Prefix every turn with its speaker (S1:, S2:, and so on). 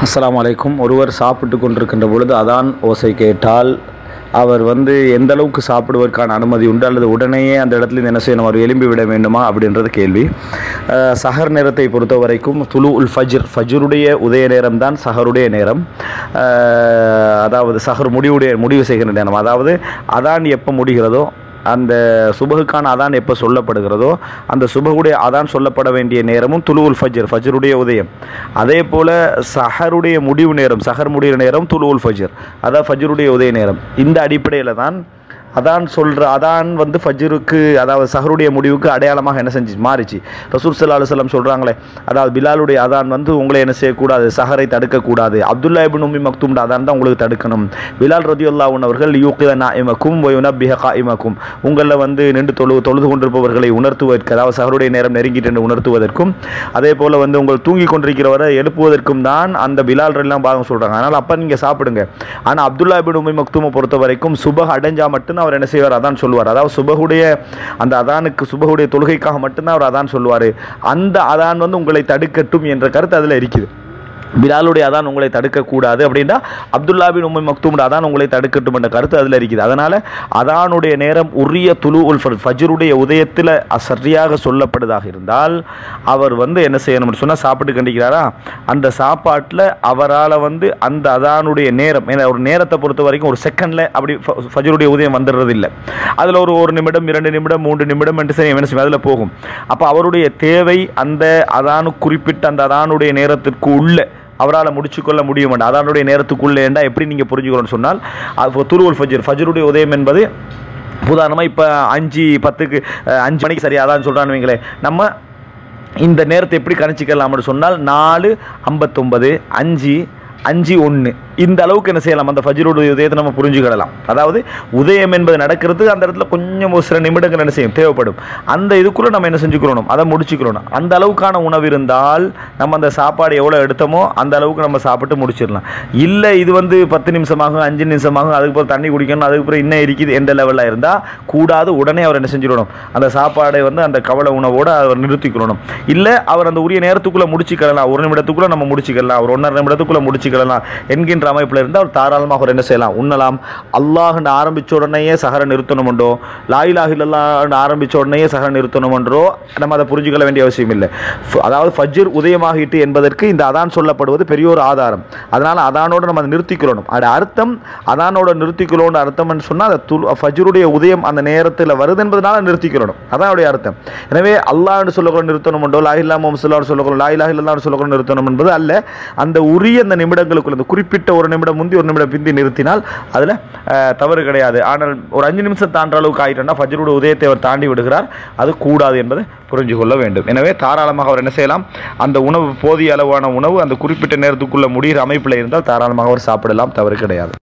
S1: அஸ்ஸலாமு அலைக்கும் ஒருவர் சாப்பிட்டு கொண்டிருக்கின்ற பொழுது அதான் ஓசை கேட்டால் அவர் வந்து எந்த அளவுக்கு சாப்பிடுவதற்கான அனுமதி உண்டு அல்லது உடனேயே அந்த இடத்துல இருந்து என்ன செய்யணும் அவர் எழும்பி விட வேண்டுமா அப்படின்றது கேள்வி அஹ், சஹர் நேரத்தை பொறுத்த வரைக்கும் துலு உல் ஃபஜ்ர் ஃபஜ்ருடைய உதய நேரம் தான் சஹருடைய நேரம் அஹ், அதாவது சஹர் முடிவுடைய முடிவு செய்கிற நேரம் அதாவது அதான் எப்போ முடிகிறதோ அந்த சுபகுக்கான அதான் எப்போ சொல்லப்படுகிறதோ அந்த சுபகுடைய அதான் சொல்லப்பட வேண்டிய நேரமும் துலுவுல் ஃபஜ்ர் ஃபஜ்ருடைய உதயம் அதே போல் சஹருடைய முடிவு நேரம் சஹர் முடிவு நேரம் துலுவுல் ஃபஜ்ர் அதான் ஃபஜ்ருடைய உதய நேரம் இந்த அடிப்படையில் தான் அதான் சொல்கிற அதான் வந்து ஃபஜ்ருக்கு அதாவது சஹருடைய முடிவுக்கு அடையாளமாக என்ன செஞ்சு மாறிச்சு ரசூல் சல்லா அலுவலம் சொல்கிறாங்களே அதாவது பிலாலுடைய அதான் வந்து உங்களை என்ன செய்யக்கூடாது சஹரை தடுக்கக்கூடாது அப்துல்லா இபின் உம்மி மக்தூம் அதான் தான் உங்களுக்கு தடுக்கணும் பிலால் ரதியுல்லாவுன் அவர்கள் யூக்கித நாயிமக்கும் ஒயுனபிஹ காயிமக்கும் உங்களில் வந்து நின்று தொழு தொழுது கொண்டிருப்பவர்களை உணர்த்துவதற்கு அதாவது சஹருடைய நேரம் நெருங்கிட்டு என்று உணர்த்துவதற்கும் அதே போல் வந்து உங்கள் தூங்கி கொண்டிருக்கிறவரை எழுப்புவதற்கும் தான் அந்த பிலால் எல்லாம் பாகம் சொல்கிறாங்க அதனால் அப்போ நீங்கள் சாப்பிடுங்க ஆனால் அப்துல்லா இபின் உம்மி மக்தூமை பொறுத்த வரைக்கும் சுபஹ் அடைஞ்சா மட்டும்தான் அவர் என்ன செய்வார் அதான் சொல்லுவார் அதாவது சுபகுடைய அந்த அதானுக்கு சுபகுடைய தொழுகைக்காக மட்டும்தான் அவர் அதான் சொல்லுவார் அந்த அதான் வந்து உங்களை தடுக்கட்டும் என்ற கருத்து அதில் இருக்குது பிலாலுடைய அதான் உங்களை தடுக்கக்கூடாது அப்படின்னா அப்துல்லா பின் உம்மை மக்தூமுடைய அதான் உங்களை தடுக்கட்டும் என்ற கருத்து அதில் இருக்குது அதனால் அதானுடைய நேரம் உரிய துலு உல் ஃபர் ஃபஜ்ருடைய உதயத்தில் சரியாக சொல்லப்படுதாக இருந்தால் அவர் வந்து என்ன செய்யணும்னு சொன்னால் சாப்பிட்டு கண்டிக்கிறாரா அந்த சாப்பாட்டில் அவரால் வந்து அந்த அதானுடைய நேரம் ஏன்னா ஒரு நேரத்தை பொறுத்த வரைக்கும் ஒரு செகண்டில் அப்படி ஃப- ஃபஜ்ருடைய உதயம் வந்துடுறது இல்லை அதில் ஒரு ஒரு நிமிடம் இரண்டு நிமிடம் மூன்று நிமிடம் என்று சரி என்ன செய்யும் அதில் போகும் அப்போ அவருடைய தேவை அந்த அதானு குறிப்பிட்ட அந்த அதானுடைய நேரத்திற்கு உள்ள அவரால் முடிச்சுக்கொள்ள முடியும் அதனுடைய நேரத்துக்குள்ளே என்றால் எப்படி நீங்கள் புரிஞ்சுக்கணும்னு சொன்னால் அது துருவல் ஃபஜ்ர் ஃபஜ்ருடைய உதயம் என்பது உதாரணமாக இப்போ அஞ்சு பத்துக்கு அஹ், அஞ்சு மணிக்கு சரியாக அதான் சொல்கிறான்னு வைங்களேன் நம்ம இந்த நேரத்தை எப்படி கணிச்சிக்கலாம்னு சொன்னால் நாலு ஐம்பத்தொம்பது அஞ்சு அஞ்சு ஒன்று இந்த அளவுக்கு என்ன செய்யலாம் அந்த ஃபஜ்ருடைய உதயத்தை நம்ம புரிஞ்சுக்கிடலாம் அதாவது உதயம் என்பது நடக்கிறது அந்த இடத்துல கொஞ்சம் ஒரு சில நிமிடங்கள் என்ன செய்யும் தேவைப்படும் அந்த இதுக்குள்ளே நம்ம என்ன செஞ்சுக்கிறோம் அதை முடிச்சுக்கிறோம் அந்த அளவுக்கான உணவு இருந்தால் நம்ம அந்த சாப்பாடு எவ்வளோ எடுத்தோமோ அந்த அளவுக்கு நம்ம சாப்பிட்டு முடிச்சிடலாம் இல்லை இது வந்து பத்து நிமிஷமாகும் அஞ்சு நிமிஷமாகும் அதுக்கப்புறம் தண்ணி குடிக்கணும் அதுக்கப்புறம் இன்னும் இருக்குது எந்த லெவலில் இருந்தால் கூடாது உடனே அவர் என்ன செஞ்சிடணும் அந்த சாப்பாடை வந்து அந்த கவலை உணவோடு அவர் நிறுத்திக்கிறணும் இல்லை அவர் அந்த உரிய நேரத்துக்குள்ளே முடிச்சுக்கலாம் ஒரு நிமிடத்துக்குள்ளே நம்ம முடிச்சுக்கலாம் ஒரு ஒன்றரை நிமிடத்துக்குள்ளே முடிச்சுக்கலாம் என்கின்ற அமைப்பில் இருந்தால் அவர் தாராளமாக அவர் என்ன செய்யலாம் உண்ணலாம் அல்லாஹ்னு ஆரம்பித்த உடனேயே சஹர நிறுத்தணுமென்றோ லாயிலாக இல்லல்லான்னு ஆரம்பித்த உடனேயே சஹர நிறுத்தணுமென்றோ நம்ம அதை புரிஞ்சுக்கொள்ள வேண்டிய அவசியம் இல்லை ஃப- அதாவது ஃபஜ்ர் உதயமாகிட்டு என்பதற்கு இந்த அதான் சொல்லப்படுவது பெரிய ஒரு ஆதாரம் அதனால் அதானோடு நம்ம அதை நிறுத்திக்கிறோம் அது அர்த்தம் அதானோட நிறுத்திக்கிறோம்னு அர்த்தம்னு சொன்னால் அந்த துல் ஃபஜ்ருடைய உதயம் அந்த நேரத்தில் வருது என்பதனால நிறுத்திக்கிறோம் அதான் அவருடைய அர்த்தம் எனவே அல்லாஹ்னு சொல்லக்கூட நிறுத்தணுமென்றோ லாயில்லா முஹம்மது சொல்லக்கூட லாயிலாக இல்லல்லான்னு சொல்லக்கூட நிறுத்தணும் என்பது அல்ல அந்த உரிய அந்த நிமிடங்களுக்குள்ள அந்த குறிப்பிட்ட ஒரு நிமிடம் முந்தி ஒரு நிமிடம் பிந்தி நிறுத்தினால் அதில் தவறு கிடையாது ஆனால் ஒரு அஞ்சு நிமிஷம் தாண்டுற அளவுக்கு ஆயிட்டோம்னா ஃபஜ்ருடைய உதயத்தை அவர் தாண்டி விடுகிறார் அது கூடாது என்பதை புரிஞ்சு கொள்ள வேண்டும் எனவே தாராளமாக அவர் என்ன செய்யலாம் அந்த உணவு போதிய அளவான உணவு அந்த குறிப்பிட்ட நேரத்துக்குள்ள முடிகிற அமைப்பில் இருந்தால் தாராளமாக அவர் சாப்பிடலாம் தவறு கிடையாது